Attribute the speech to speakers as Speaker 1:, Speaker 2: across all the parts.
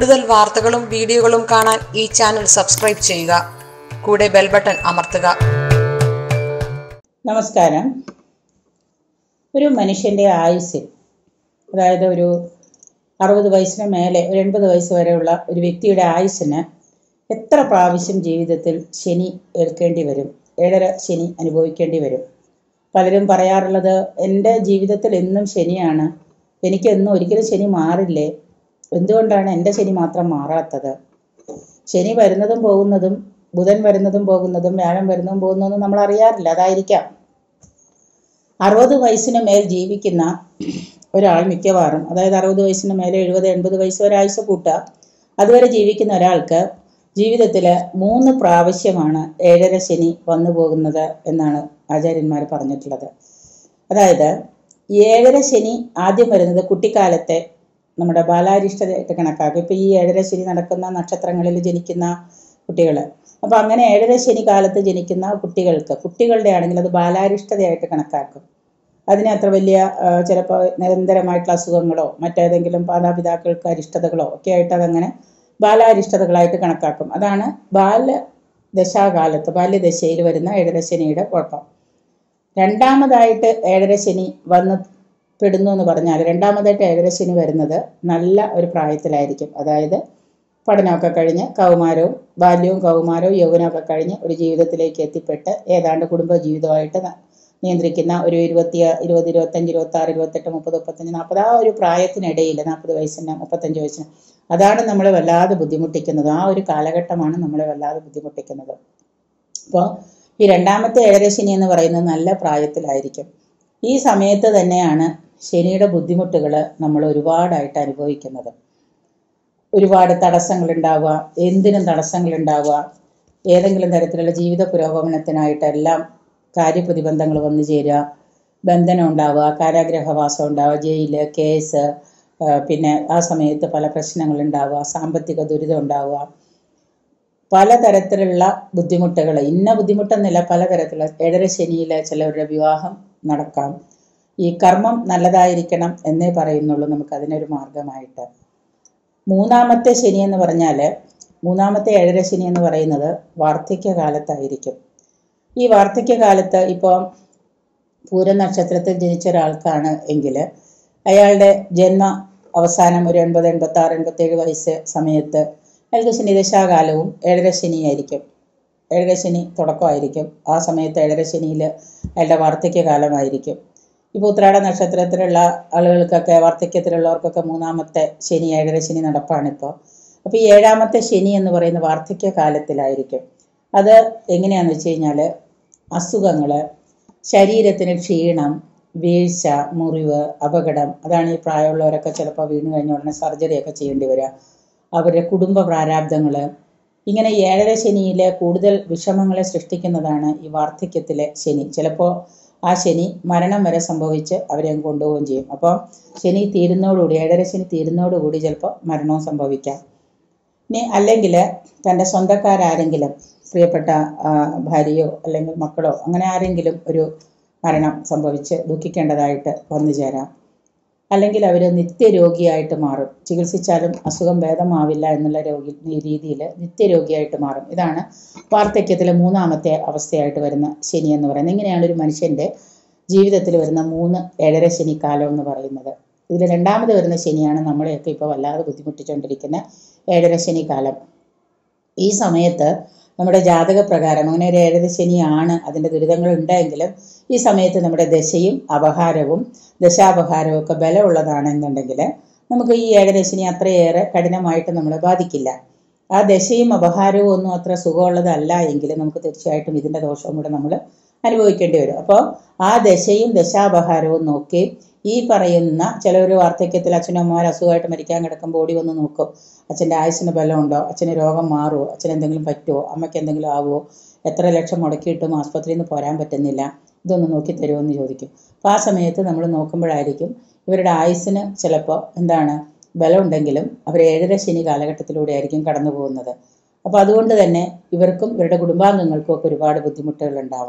Speaker 1: കൂടുതൽ വാർത്തകളും വീഡിയോകളും കാണാൻ ഈ ചാനൽ സബ്സ്ക്രൈബ് ചെയ്യുക കൂടെ ബെൽ ബട്ടൺ അമർത്തുക
Speaker 2: നമസ്കാരം ഒരു മനുഷ്യൻ്റെ ആയുസ്സിൽ അതായത് ഒരു അറുപത് വയസ്സിന് മേലെ ഒരു എൺപത് വയസ്സ് വരെയുള്ള ഒരു വ്യക്തിയുടെ ആയുസ്സിന് എത്ര പ്രാവശ്യം ജീവിതത്തിൽ ശനി ഏൽക്കേണ്ടി വരും ഏഴര ശനി അനുഭവിക്കേണ്ടി വരും പലരും പറയാറുള്ളത് എൻ്റെ ജീവിതത്തിൽ എന്നും ശനിയാണ് എനിക്ക് എന്നും ഒരിക്കലും ശനി മാറില്ലേ എന്തുകൊണ്ടാണ് എൻ്റെ ശനി മാത്രം മാറാത്തത് ശനി വരുന്നതും പോകുന്നതും ബുധൻ വരുന്നതും പോകുന്നതും വ്യാഴം വരുന്നതും പോകുന്നതും നമ്മൾ അറിയാറില്ല അതായിരിക്കാം അറുപത് വയസ്സിന് മേൽ ജീവിക്കുന്ന ഒരാൾ മിക്കവാറും അതായത് അറുപത് വയസ്സിന് മേലെ എഴുപത് എൺപത് വയസ്സ് വരെ ആയുസ് കൂട്ടുക അതുവരെ ജീവിക്കുന്ന ഒരാൾക്ക് ജീവിതത്തിൽ മൂന്ന് പ്രാവശ്യമാണ് ഏഴര ശനി വന്നു പോകുന്നത് എന്നാണ് ആചാര്യന്മാർ പറഞ്ഞിട്ടുള്ളത് അതായത് ഏഴര ശനി ആദ്യം വരുന്നത് കുട്ടിക്കാലത്തെ നമ്മുടെ ബാലാരിഷ്ടതയായിട്ട് കണക്കാക്കും ഇപ്പം ഈ ഏഴര ശനി നടക്കുന്ന നക്ഷത്രങ്ങളിൽ ജനിക്കുന്ന കുട്ടികൾ അപ്പോൾ അങ്ങനെ ഏഴര ശനി കാലത്ത് ജനിക്കുന്ന കുട്ടികൾക്ക് കുട്ടികളുടെ ആണെങ്കിൽ അത് ബാലാരിഷ്ടതയായിട്ട് കണക്കാക്കും അതിന് അത്ര വലിയ ചിലപ്പോൾ നിരന്തരമായിട്ടുള്ള അസുഖങ്ങളോ മറ്റേതെങ്കിലും മാതാപിതാക്കൾക്ക് അരിഷ്ടതകളോ ഒക്കെ ആയിട്ട് അതങ്ങനെ ബാലാരിഷ്ടതകളായിട്ട് കണക്കാക്കും അതാണ് ബാല ദശാകാലത്ത് ബാല്യദശയിൽ വരുന്ന ഏഴരശനിയുടെ കുഴപ്പം രണ്ടാമതായിട്ട് ഏഴരശനി വന്ന് പെടുന്നു എന്ന് പറഞ്ഞാൽ രണ്ടാമതായിട്ട് ഏഴരശനി വരുന്നത് നല്ല ഒരു പ്രായത്തിലായിരിക്കും അതായത് പഠനമൊക്കെ കഴിഞ്ഞ് കൗമാരവും ബാല്യവും കൗമാരവും യൗവനമൊക്കെ കഴിഞ്ഞ് ഒരു ജീവിതത്തിലേക്ക് എത്തിപ്പെട്ട് ഏതാണ്ട് കുടുംബ ജീവിതമായിട്ട് ന- നിയന്ത്രിക്കുന്ന ഒരു ഇരുപത്തി ഇരുപത് ഇരുപത്തഞ്ച് ഇരുപത്തി ആറ് ഇരുപത്തെട്ട് മുപ്പത് മുപ്പത്തഞ്ച് നാൽപ്പത് ആ ഒരു പ്രായത്തിനിടയിൽ നാൽപ്പത് വയസ്സിന് മുപ്പത്തഞ്ച് വയസ്സിന് അതാണ് നമ്മളെ വല്ലാതെ ബുദ്ധിമുട്ടിക്കുന്നത് ആ ഒരു കാലഘട്ടമാണ് നമ്മളെ വല്ലാതെ ബുദ്ധിമുട്ടിക്കുന്നത് അപ്പോൾ ഈ രണ്ടാമത്തെ ഏഴര ശനി എന്ന് പറയുന്നത് നല്ല പ്രായത്തിലായിരിക്കും ഈ സമയത്ത് തന്നെയാണ് ശനിയുടെ ബുദ്ധിമുട്ടുകൾ നമ്മൾ ഒരുപാടായിട്ട് അനുഭവിക്കുന്നത് ഒരുപാട് തടസ്സങ്ങൾ ഉണ്ടാവുക എന്തിനും തടസ്സങ്ങൾ ഉണ്ടാവുക ഏതെങ്കിലും തരത്തിലുള്ള ജീവിത പുരോഗമനത്തിനായിട്ടെല്ലാം കാര്യപ്രതിബന്ധങ്ങൾ വന്നു ചേരുക ബന്ധനം ഉണ്ടാവുക കാരാഗ്രഹവാസം ഉണ്ടാവുക ജയില് കേസ് ആ, പിന്നെ ആ സമയത്ത് പല പ്രശ്നങ്ങൾ ഉണ്ടാവുക സാമ്പത്തിക ദുരിതം ഉണ്ടാവുക പലതരത്തിലുള്ള ബുദ്ധിമുട്ടുകൾ ഇന്ന ബുദ്ധിമുട്ടെന്നില്ല പലതരത്തിലുള്ള ഏഴര ശനിയിൽ ചിലവരുടെ വിവാഹം നടക്കാം ഈ കർമ്മം നല്ലതായിരിക്കണം എന്നേ പറയുന്നുള്ളൂ നമുക്ക് അതിനൊരു മാർഗമായിട്ട് മൂന്നാമത്തെ ശനി എന്ന് പറഞ്ഞാൽ മൂന്നാമത്തെ ഏഴര ശനി എന്ന് പറയുന്നത് വാർദ്ധക്യകാലത്തായിരിക്കും ഈ വാർദ്ധക്യകാലത്ത് ഇപ്പോൾ പൂരം നക്ഷത്രത്തിൽ ജനിച്ച ഒരാൾക്കാണ് എങ്കിൽ അയാളുടെ ജന്മ അവസാനം ഒരു എൺപത് എൺപത്തി ആറ് എൺപത്തേഴ് വയസ്സ് സമയത്ത് അയാൾക്ക് ശനിദശാകാലവും ഏഴര ശനിയായിരിക്കും ഏഴര ശനി തുടക്കമായിരിക്കും ആ സമയത്ത് ഏഴര ശനിയിൽ അയാളുടെ വാർദ്ധക്യകാലമായിരിക്കും ഇപ്പോൾ ഉത്രാട നക്ഷത്രത്തിലുള്ള ആളുകൾക്കൊക്കെ വാർദ്ധക്യത്തിലുള്ളവർക്കൊക്കെ മൂന്നാമത്തെ ശനി ഏഴര ശനി നടപ്പാണിപ്പോൾ അപ്പോൾ ഈ ഏഴാമത്തെ ശനി എന്ന് പറയുന്ന വാർദ്ധക്യകാലത്തിലായിരിക്കും അത് എങ്ങനെയാണെന്ന് വെച്ച് കഴിഞ്ഞാൽ അസുഖങ്ങൾ ശരീരത്തിന് ക്ഷീണം വീഴ്ച മുറിവ് അപകടം അതാണ് ഈ പ്രായമുള്ളവരൊക്കെ ചിലപ്പോൾ വീണ് കഴിഞ്ഞ ഉടനെ സർജറിയൊക്കെ ചെയ്യേണ്ടി വരിക അവരുടെ കുടുംബ പ്രാരാബ്ദങ്ങൾ ഇങ്ങനെ ഈ ഏഴര ശനിയിൽ കൂടുതൽ വിഷമങ്ങളെ സൃഷ്ടിക്കുന്നതാണ് ഈ വാർദ്ധക്യത്തിലെ ശനി ചിലപ്പോൾ ആ ശനി മരണം വരെ സംഭവിച്ച് അവരെ അങ്ങ് കൊണ്ടുപോവുകയും ചെയ്യും അപ്പോൾ ശനി തീരുന്നതോടുകൂടി ഏഴര ശനി തീരുന്നതോടുകൂടി ചിലപ്പോൾ മരണവും സംഭവിക്കാം ഇനി അല്ലെങ്കിൽ തൻ്റെ സ്വന്തക്കാരാരെങ്കിലും പ്രിയപ്പെട്ട ആ, ഭാര്യയോ അല്ലെങ്കിൽ മക്കളോ അങ്ങനെ ആരെങ്കിലും ഒരു മരണം സംഭവിച്ച് ദുഃഖിക്കേണ്ടതായിട്ട് വന്നു ചേരാം അല്ലെങ്കിൽ അവർ നിത്യരോഗിയായിട്ട് മാറും ചികിത്സിച്ചാലും അസുഖം ഭേദമാവില്ല എന്നുള്ള രോഗി ഈ രീതിയിൽ നിത്യരോഗിയായിട്ട് മാറും ഇതാണ് വാർദ്ധക്യത്തിലെ മൂന്നാമത്തെ അവസ്ഥയായിട്ട് വരുന്ന ശനി എന്ന് പറയുന്നത് ഇങ്ങനെയാണ് ഒരു മനുഷ്യൻ്റെ ജീവിതത്തിൽ വരുന്ന മൂന്ന് ഏഴര ശനി കാലം എന്ന് പറയുന്നത് ഇതിൽ രണ്ടാമത് വരുന്ന ശനിയാണ് നമ്മളെയൊക്കെ ഇപ്പോൾ വല്ലാതെ ബുദ്ധിമുട്ടിച്ചുകൊണ്ടിരിക്കുന്ന ഏഴര ശനി കാലം ഈ സമയത്ത് നമ്മുടെ ജാതക പ്രകാരം അങ്ങനെ ഒരു ഏഴര ശനിയാണ് അതിൻ്റെ ദുരിതങ്ങൾ ഉണ്ടെങ്കിലും ഈ സമയത്ത് നമ്മുടെ ദശയും അപഹാരവും ദശാപഹാരവും ഒക്കെ ബലമുള്ളതാണെന്നുണ്ടെങ്കിൽ നമുക്ക് ഈ ഏഴര ശനി അത്രയേറെ കഠിനമായിട്ട് നമ്മളെ ബാധിക്കില്ല ആ ദശയും അപഹാരവും ഒന്നും അത്ര സുഖമുള്ളതല്ല എങ്കിൽ നമുക്ക് തീർച്ചയായിട്ടും ഇതിൻ്റെ ദോഷവും കൂടെ നമ്മൾ അനുഭവിക്കേണ്ടി വരും അപ്പോൾ ആ ദശയും ദശാപഹാരവും നോക്കി ഈ പറയുന്ന ചിലവർ വാർദ്ധക്യത്തിൽ അച്ഛനും അമ്മമാർ അസുഖമായിട്ട് മരിക്കാൻ കിടക്കുമ്പോൾ ഓടി വന്ന് നോക്കും അച്ഛൻ്റെ ആയുസിന് ബലമുണ്ടോ അച്ഛന് രോഗം മാറുമോ അച്ഛന് എന്തെങ്കിലും പറ്റുമോ അമ്മയ്ക്ക് എന്തെങ്കിലും ആവുമോ എത്ര ലക്ഷം മുടക്കിയിട്ടും ആസ്പത്രിയിൽ നിന്ന് പോരാൻ പറ്റുന്നില്ല ഇതൊന്ന് നോക്കി തരുമോ എന്ന് ചോദിക്കും അപ്പോൾ ആ സമയത്ത് നമ്മൾ നോക്കുമ്പോഴായിരിക്കും ഇവരുടെ ആയുസ്സിന് ചിലപ്പോൾ എന്താണ് ബലമുണ്ടെങ്കിലും അവർ ഏഴര ശനി കാലഘട്ടത്തിലൂടെ ആയിരിക്കും കടന്നു പോകുന്നത് അപ്പോൾ അതുകൊണ്ട് തന്നെ ഇവർക്കും ഇവരുടെ കുടുംബാംഗങ്ങൾക്കും ഒക്കെ ഒരുപാട് ബുദ്ധിമുട്ടുകൾ ഉണ്ടാവാം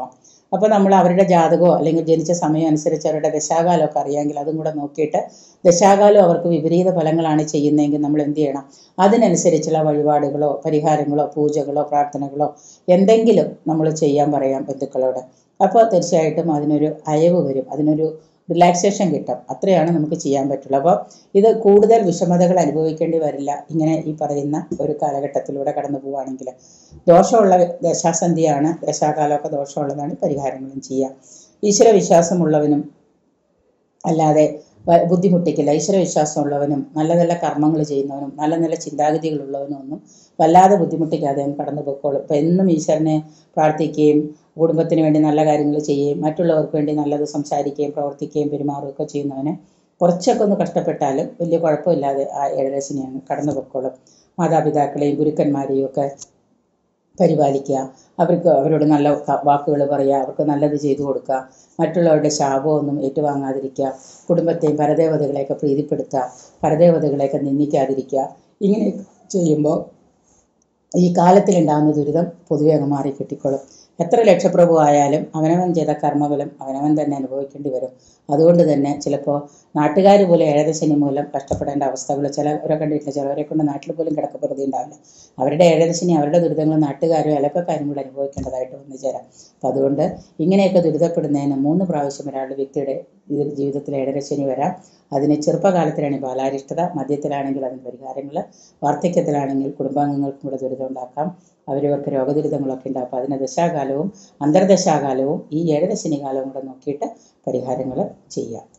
Speaker 2: അപ്പോൾ നമ്മൾ അവരുടെ ജാതകമോ അല്ലെങ്കിൽ ജനിച്ച സമയം അനുസരിച്ച് അവരുടെ ദശാകാലമൊക്കെ അറിയാമെങ്കിൽ അതും കൂടെ നോക്കിയിട്ട് ദശാകാലം അവർക്ക് വിപരീത ഫലങ്ങളാണ് ചെയ്യുന്നതെങ്കിൽ നമ്മൾ എന്ത് ചെയ്യണം അതിനനുസരിച്ചുള്ള വഴിപാടുകളോ പരിഹാരങ്ങളോ പൂജകളോ പ്രാർത്ഥനകളോ എന്തെങ്കിലും നമ്മൾ ചെയ്യാൻ പറയാം ബന്ധുക്കളോട് അപ്പോൾ തീർച്ചയായിട്ടും അതിനൊരു അയവ് വരും അതിനൊരു റിലാക്സേഷൻ കിട്ടും അത്രയാണ് നമുക്ക് ചെയ്യാൻ പറ്റുള്ളൂ അപ്പോൾ ഇത് കൂടുതൽ വിഷമതകൾ അനുഭവിക്കേണ്ടി വരില്ല ഇങ്ങനെ ഈ പറയുന്ന ഒരു കാലഘട്ടത്തിലൂടെ കടന്നു പോവുകയാണെങ്കിൽ ദോഷമുള്ള ദശാസന്ധിയാണ് ദശാകാലമൊക്കെ ദോഷമുള്ളതാണ് പരിഹാരങ്ങളും ചെയ്യുക ഈശ്വര വിശ്വാസമുള്ളവനും അല്ലാതെ വ- ബുദ്ധിമുട്ടിക്കില്ല ഈശ്വര വിശ്വാസമുള്ളവനും നല്ല നല്ല കർമ്മങ്ങൾ ചെയ്യുന്നവനും നല്ല നല്ല ചിന്താഗതികളുള്ളവനും ഒന്നും വല്ലാതെ ബുദ്ധിമുട്ടിക്കാതെ അങ്ങ് കടന്നു പോയിക്കോളും ഇപ്പം എന്നും ഈശ്വരനെ പ്രാർത്ഥിക്കുകയും കുടുംബത്തിന് വേണ്ടി നല്ല കാര്യങ്ങൾ ചെയ്യുകയും മറ്റുള്ളവർക്ക് വേണ്ടി നല്ലത് സംസാരിക്കുകയും പ്രവർത്തിക്കുകയും പെരുമാറുകയൊക്കെ ചെയ്യുന്നവന് കുറച്ചൊക്കെ ഒന്ന് കഷ്ടപ്പെട്ടാലും വലിയ കുഴപ്പമില്ലാതെ ആ ഏഴരശിനി അങ്ങ് കടന്നു പോയിക്കോളും മാതാപിതാക്കളെയും ഗുരുക്കന്മാരെയും ഒക്കെ പരിപാലിക്കുക അവർക്ക് അവരോട് നല്ല വാക്കുകൾ പറയുക അവർക്ക് നല്ലത് ചെയ്തു കൊടുക്കുക മറ്റുള്ളവരുടെ ശാപമൊന്നും ഏറ്റുവാങ്ങാതിരിക്കുക കുടുംബത്തെയും പരദേവതകളെയൊക്കെ പ്രീതിപ്പെടുത്തുക പരദേവതകളെയൊക്കെ നിന്ദിക്കാതിരിക്കുക ഇങ്ങനെ ചെയ്യുമ്പോൾ ഈ കാലത്തിലുണ്ടാകുന്ന ദുരിതം പൊതുവെ അങ്ങ് മാറി കിട്ടിക്കോളും എത്ര ലക്ഷപ്രഭു ആയാലും അവനവൻ ചെയ്ത കർമ്മഫലം അവനവൻ തന്നെ അനുഭവിക്കേണ്ടി വരും അതുകൊണ്ട് തന്നെ ചിലപ്പോൾ നാട്ടുകാർ പോലും ഏഴരശനി മൂലം കഷ്ടപ്പെടേണ്ട അവസ്ഥകൾ ചിലവരെ കണ്ടിട്ടില്ല ചിലവരെ കൊണ്ട് നാട്ടിൽ പോലും കിടക്കപ്രതി ഉണ്ടാവില്ല അവരുടെ ഏഴരശനി അവരുടെ ദുരിതങ്ങൾ നാട്ടുകാരും അലക്കക്കാരും കൂടെ അനുഭവിക്കേണ്ടതായിട്ട് വന്നു ചേരാം അപ്പം അതുകൊണ്ട് ഇങ്ങനെയൊക്കെ ദുരിതപ്പെടുന്നതിന് മൂന്ന് പ്രാവശ്യം ഒരാളുടെ വ്യക്തിയുടെ ഇതിൽ ജീവിതത്തിൽ ഏഴരശനി വരാം അതിന് ചെറുപ്പകാലത്തിലാണ് ബാലാരിഷ്ടത മദ്യത്തിലാണെങ്കിൽ അതിന് പരിഹാരങ്ങൾ വാർദ്ധക്യത്തിലാണെങ്കിൽ കുടുംബാംഗങ്ങൾക്കും കൂടെ ദുരിതം ഉണ്ടാക്കാം അവരവർക്ക് രോഗദുരിതങ്ങളൊക്കെ ഉണ്ടാകും അപ്പോൾ അതിന് ദശാകാലവും അന്തർദശാകാലവും ഈ ഏഴരശനി കാലവും കൂടെ നോക്കിയിട്ട് പരിഹാരങ്ങൾ ചെയ്യാം